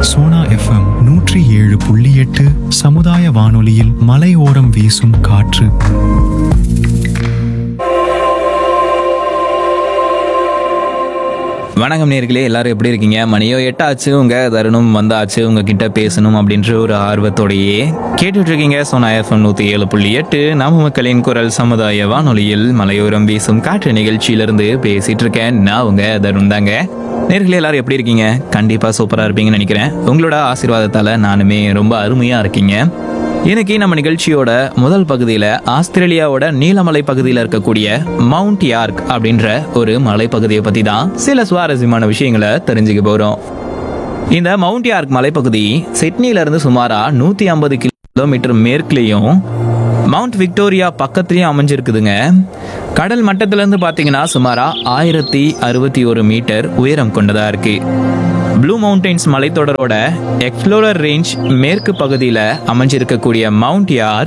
Sona FM நூற்றி ஏழு புள்ளி எட்டு சமுதாய வானொலியில் மலையோரம் வீசும் காற்று வணக்கம் நேர்களே எல்லாரும் எப்படி இருக்கீங்க மணியோ எட்டாச்சு உங்க தருணம் வந்தாச்சு உங்ககிட்ட பேசணும் அப்படின்ற ஒரு ஆர்வத்தோடையே கேட்டுட்டு இருக்கீங்க சோனா எஃப்எம் நூத்தி ஏழு புள்ளி எட்டு நம்ம மக்களின் குரல் சமுதாய வானொலியில் மலையோரம் வீசும் காற்று நிகழ்ச்சியிலிருந்து பேசிட்டு இருக்கேன் நான் உங்க தருண் தாங்க நேர்களே எல்லாரும் எப்படி இருக்கீங்க கண்டிப்பா சூப்பரா இருப்பீங்கன்னு நினைக்கிறேன் உங்களோட ஆசீர்வாதத்தால நானுமே ரொம்ப அருமையா இருக்கீங்க இன்னைக்கு நம்ம நிகழ்ச்சியோட முதல் பகுதியில் ஆஸ்திரேலியாவோட நீலமலை பகுதியில் இருக்கக்கூடிய மவுண்ட் யார்க் அப்படின்ற ஒரு மலைப்பகுதியை பற்றி தான் சில சுவாரஸ்யமான விஷயங்களை தெரிஞ்சுக்க போகிறோம் இந்த மவுண்ட் யார்க் மலைப்பகுதி சிட்னில இருந்து சுமாரா நூற்றி ஐம்பது கிலோமீட்டர் மேற்குலேயும் மவுண்ட் விக்டோரியா பக்கத்துலேயும் அமைஞ்சிருக்குதுங்க கடல் மட்டத்திலேருந்து பார்த்தீங்கன்னா சுமாரா ஆயிரத்தி அறுபத்தி ஒரு மீட்டர் உயரம் கொண்டதாக இருக்குது ப்ளூ மவுண்டன்ஸ் மலைத்தொடரோட எக்ஸ்ப்ளோரர் ரேஞ்ச் மேற்கு பகுதியில் அமைஞ்சிருக்கக்கூடிய மவுண்ட் யார்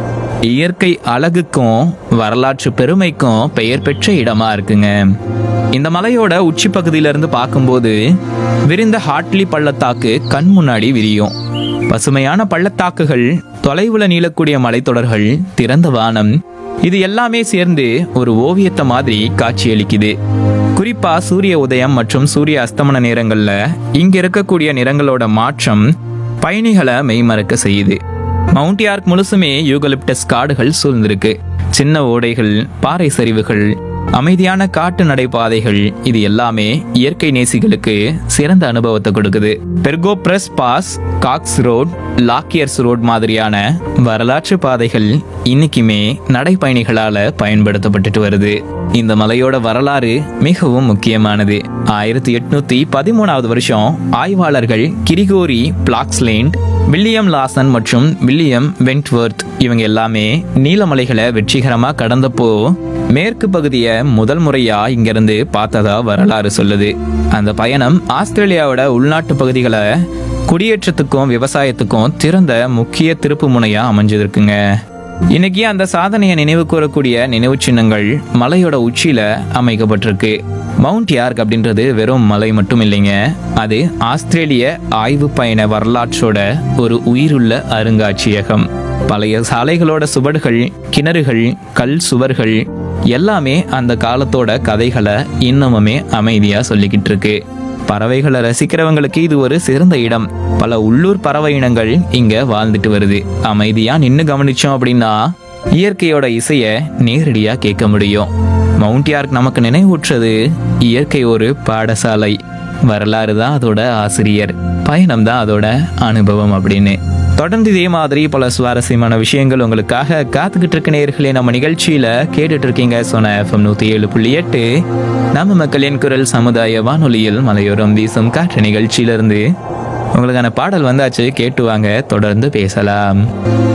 இயற்கை அழகுக்கும் வரலாற்று பெருமைக்கும் பெயர் பெற்ற இடமா இருக்குங்க இந்த மலையோட உச்சி பகுதியில இருந்து பார்க்கும்போது விரிந்த ஹாட்லி பள்ளத்தாக்கு கண் முன்னாடி விரியும் பசுமையான பள்ளத்தாக்குகள் தொலைவுல நீளக்கூடிய மலைத்தொடர்கள் திறந்த வானம் இது எல்லாமே சேர்ந்து ஒரு ஓவியத்தை மாதிரி காட்சியளிக்குது குறிப்பா சூரிய உதயம் மற்றும் சூரிய அஸ்தமன நேரங்கள்ல இங்க இருக்கக்கூடிய நிறங்களோட மாற்றம் பயணிகளை மெய்மறக்க செய்யுது மவுண்ட் யார்க் முழுசுமே யூகலிப்டஸ் காடுகள் சூழ்ந்திருக்கு சின்ன ஓடைகள் பாறை சரிவுகள் அமைதியான காட்டு நடைபாதைகள் இது எல்லாமே இயற்கை நேசிகளுக்கு சிறந்த அனுபவத்தை கொடுக்குது Berghofer's pass Cox's road Lockyer's road மாதிரியான வரலாற்று பாதைகள் இன்னைக்குமே நடைப்பயணிகளால பயன்படுத்தப்பட்டுட்டு வருது இந்த மலையோட வரலாறு மிகவும் முக்கியமானது ஆயிரத்தி எட்நூத்தி பதிமூணாவது வருஷம் ஆய்வாளர்கள் கிரிகோரி பிளாக்ஸ்லேண்ட் வில்லியம் லாசன் மற்றும் வில்லியம் வென்ட்வர்த் இவங்க எல்லாமே நீலமலைகளை வெற்றிகரமா கடந்தப்போ மேற்கு பகுதியை முதல் முறையா இங்கிருந்து பார்த்ததா வரலாறு சொல்லுது அந்த பயணம் ஆஸ்திரேலியாவோட உள்நாட்டு பகுதிகளை குடியேற்றத்துக்கும் விவசாயத்துக்கும் திறந்த முக்கிய திருப்பு முனையா அமைஞ்சிருக்குங்க இன்னைக்கு அந்த சாதனையை நினைவு கூறக்கூடிய நினைவு சின்னங்கள் மலையோட உச்சியில அமைக்கப்பட்டிருக்கு மவுண்ட் யார்க் அப்படின்றது வெறும் மலை மட்டும் இல்லைங்க அது ஆஸ்திரேலிய ஆய்வு பயண வரலாற்றோட ஒரு உயிருள்ள அருங்காட்சியகம் பழைய சாலைகளோட சுவடுகள் கிணறுகள் கல் சுவர்கள் எல்லாமே அந்த காலத்தோட கதைகளை இன்னமுமே அமைதியா சொல்லிக்கிட்டு இருக்கு பறவைகளை ரசிக்கிறவங்களுக்கு இது ஒரு சிறந்த இடம் பல உள்ளூர் பறவை இனங்கள் இங்க வாழ்ந்துட்டு வருது அமைதியா நின்னு கவனிச்சோம் அப்படின்னா இயற்கையோட இசைய நேரடியா கேட்க முடியும் மவுண்ட் யார்க் நமக்கு நினைவூற்றுறது இயற்கை ஒரு பாடசாலை வரலாறு தான் அதோட ஆசிரியர் பயணம் தான் அதோட அனுபவம் அப்படின்னு தொடர்ந்து இதே மாதிரி பல சுவாரஸ்யமான விஷயங்கள் உங்களுக்காக காத்துக்கிட்டு இருக்க நேர்களே நம்ம நிகழ்ச்சியில கேட்டுட்டு இருக்கீங்க சொன்ன எஃப்எம் நூத்தி ஏழு புள்ளி எட்டு நம்ம மக்களின் குரல் சமுதாய வானொலியில் மலையோரம் வீசும் காற்று நிகழ்ச்சியிலிருந்து உங்களுக்கான பாடல் வந்தாச்சு கேட்டு வாங்க தொடர்ந்து பேசலாம்